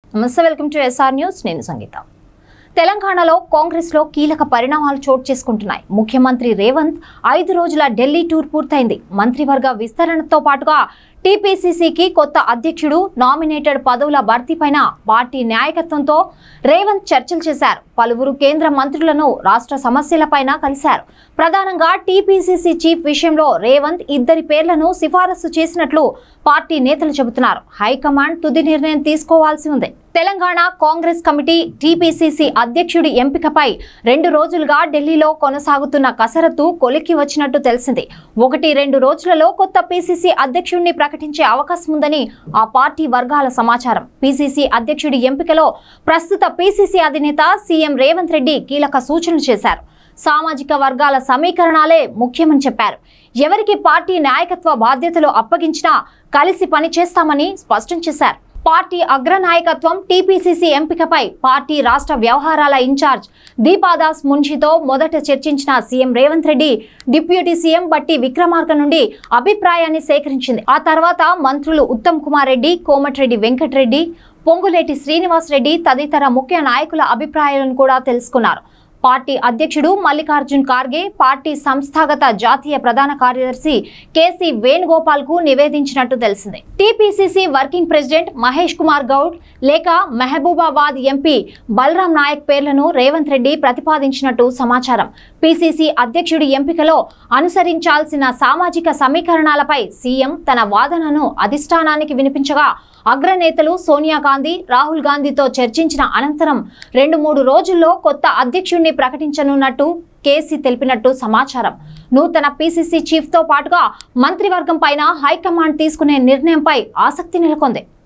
నమస్తే welcome to SR news నేను సంగీత తెలంగాణలో కాంగ్రెస్ లో కీలక పరిణామాలు చోటు చేసుకుంటున్నాయి ముఖ్యమంత్రి రేవంత్ ఐదు రోజుల ఢిల్లీ టూర్ పూర్తయింది మంత్రివర్గ విస్తరణతో పాటుగా టీపీసీసీకి కొత్త అధ్యక్షుడు నామినేటెడ్ పదవుల భర్తీపైన పార్టీ నాయకత్వంతో రేవంత్ చర్చలు చేశారు పలువురు కేంద్ర మంత్రులను రాష్ట్ర సమస్యలపైన కలిశారు ప్రధానంగా టీపీసీసీ చీఫ్ విషయంలో రేవంత్ ఇద్దరి పేర్లను సిఫారసు చేసినట్లు పార్టీ నేతలు చెబుతున్నారు హైకమాండ్ తుది నిర్ణయం తీసుకోవాల్సి ఉంది తెలంగాణ కాంగ్రెస్ కమిటీ టీపీసీసీ అధ్యక్షుడి ఎంపికపై రెండు రోజులుగా ఢిల్లీలో కొనసాగుతున్న కసరత్తు కొలిక్కి వచ్చినట్టు తెలిసింది ఒకటి రెండు రోజులలో కొత్త పీసీసీ అధ్యక్షుడిని ప్రకటించే అవకాశం ఉందని ఆ పార్టీ వర్గాల సమాచారం పీసీసీ అధ్యక్షుడి ఎంపికలో ప్రస్తుత పీసీసీ అధినేత సీఎం రేవంత్ రెడ్డి కీలక సూచనలు చేశారు సామాజిక వర్గాల సమీకరణాలే ముఖ్యమని చెప్పారు ఎవరికి పార్టీ నాయకత్వ బాధ్యతలు అప్పగించినా కలిసి పనిచేస్తామని స్పష్టం చేశారు పార్టీ అగ్రనాయకత్వం టీపీసీసీ ఎంపికపై పార్టీ రాష్ట్ర వ్యవహారాల ఇన్ఛార్జ్ దీపాదాస్ మున్షితో మొదట చర్చించిన CM Revanth Reddy deputy CM Bhatti Vikramarka నుండి అభిప్రాయాన్ని సేకరించింది ఆ తర్వాత మంత్రులు ఉత్తమ్ కుమార్ రెడ్డి కోమటిరెడ్డి వెంకటరెడ్డి పొంగులేటి శ్రీనివాస్ రెడ్డి తదితర ముఖ్య నాయకుల అభిప్రాయాలను కూడా తెలుసుకున్నారు పార్టీ అధ్యక్షుడు మల్లికార్జున్ ఖార్గే పార్టీ సంస్థాగత జాతీయ ప్రధాన కార్యదర్శి కేసీ వేణుగోపాల్ కు నివేదించినట్టు తెలిసింది TPCC working president Mahesh Kumar Goud లేక మహబూబాబాద్ ఎంపీ బలరాం నాయక్ పేర్లను రేవంత్ రెడ్డి ప్రతిపాదించినట్టు సమాచారం పీసీసీ అధ్యక్షుడి ఎంపికలో అనుసరించాల్సిన సామాజిక సమీకరణాలపై సీఎం తన వాదనను అధిష్టానానికి వినిపించగా అగ్రనేతలు సోనియా గాంధీ రాహుల్ గాంధీతో చర్చించిన అనంతరం రెండు మూడు రోజుల్లో కొత్త అధ్యక్షుడిని ప్రకటించనున్నట్టు కేసీ తెలిపినట్టు సమాచారం నూతన పీసీసీ చీఫ్ తో పాటుగా మంత్రివర్గం పైన హైకమాండ్ తీసుకునే నిర్ణయంపై ఆసక్తి నెలకొంది